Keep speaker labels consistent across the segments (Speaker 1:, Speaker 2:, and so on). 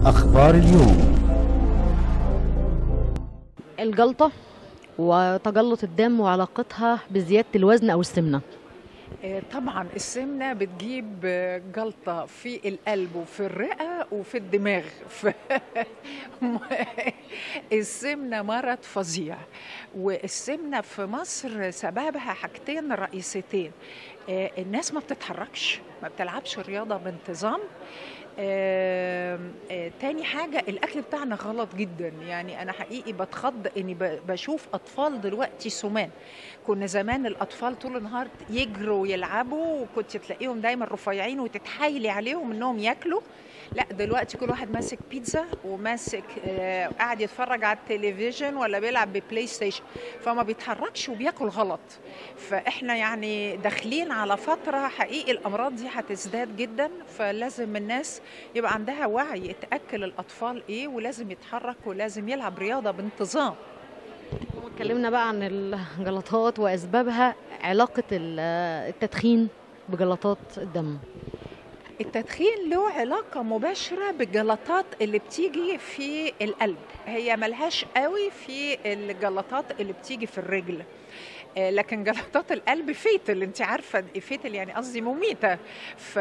Speaker 1: أخبار اليوم
Speaker 2: الجلطة وتجلط الدم وعلاقتها بزيادة الوزن أو السمنة
Speaker 3: آه، طبعا السمنة بتجيب آه، جلطة في القلب وفي الرئة وفي الدماغ ف... السمنة مرض فظيع والسمنة في مصر سببها حاجتين رئيسيتين آه، الناس ما بتتحركش ما بتلعبش رياضة بانتظام آم، آه، تاني حاجة الأكل بتاعنا غلط جدا يعني أنا حقيقي بتخض إني ب- بشوف أطفال دلوقتي سمان كنا زمان الأطفال طول النهار يجروا ويلعبوا وكنت تلاقيهم دايما رفيعين وتتحايلي عليهم إنهم ياكلوا لا دلوقتي كل واحد ماسك بيتزا وماسك آه، قاعد يتفرج على التلفزيون ولا بيلعب ببلاي ستيشن فما بيتحركش وبياكل غلط فاحنا يعني داخلين على فتره حقيقي الامراض دي هتزداد جدا فلازم الناس يبقى عندها وعي تاكل الاطفال ايه ولازم يتحرك ولازم يلعب رياضه بانتظام
Speaker 2: اتكلمنا بقى عن الجلطات وأسبابها علاقة ال- التدخين بجلطات الدم
Speaker 3: التدخين له علاقة مباشرة بالجلطات اللي بتيجي في القلب هي ملهاش قوي في الجلطات اللي بتيجي في الرجل آه، لكن جلطات القلب فيتل انت عارفه فيتل يعني قصدي مميته ف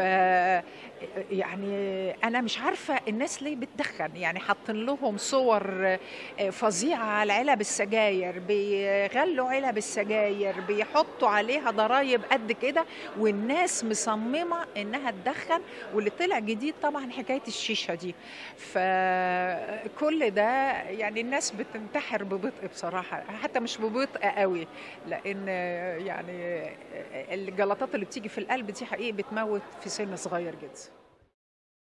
Speaker 3: يعني انا مش عارفه الناس ليه بتدخن يعني حاطين لهم صور آه، فظيعه على علب السجاير بيغلوا علب السجاير بيحطوا عليها ضرايب قد كده والناس مصممه انها تدخن واللي طلع جديد طبعا حكايه الشيشه دي فكل ده يعني الناس بتنتحر ببطء بصراحه حتى مش ببطء قوي لان يعني الجلطات اللي بتيجي في القلب دي حقيقي بتموت في سن صغير جدا